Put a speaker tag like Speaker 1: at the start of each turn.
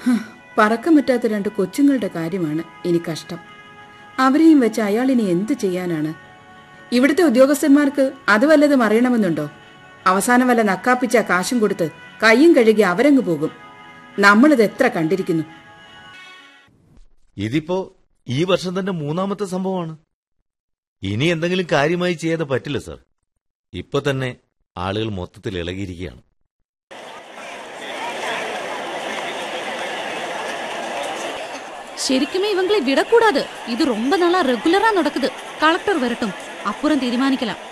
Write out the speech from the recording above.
Speaker 1: പറക്കം പറ്റാത്ത രണ്ട് കൊച്ചുങ്ങളുടെ കാര്യമാണ് ഇനി കഷ്ടം അവരെയും വെച്ച് അയാൾ ഇനി എന്ത് ചെയ്യാനാണ് ഇവിടുത്തെ ഉദ്യോഗസ്ഥന്മാർക്ക് അത് വല്ലതും അറിയണമെന്നുണ്ടോ അവസാനം വല്ല നക്കാപ്പിച്ച കാശും കൊടുത്ത് കൈയും കഴുകി അവരങ്ങ് പോകും നമ്മളിത് എത്ര കണ്ടിരിക്കുന്നു
Speaker 2: ഇതിപ്പോ ഈ വർഷം തന്നെ മൂന്നാമത്തെ സംഭവമാണ് ഇനി എന്തെങ്കിലും കാര്യമായി ചെയ്യാതെ പറ്റില്ല സർ ഇപ്പൊ തന്നെ ആളുകൾ മൊത്തത്തിൽ ഇളകിയിരിക്കുകയാണ്
Speaker 3: ശരിക്കുமே இவங்களை விடக்கூடாது இது ரொம்ப நாளா ரெகுலரா நடக்குது கலெக்டர் வரட்டும் அப்புறம் தீர்மானிக்கலாம்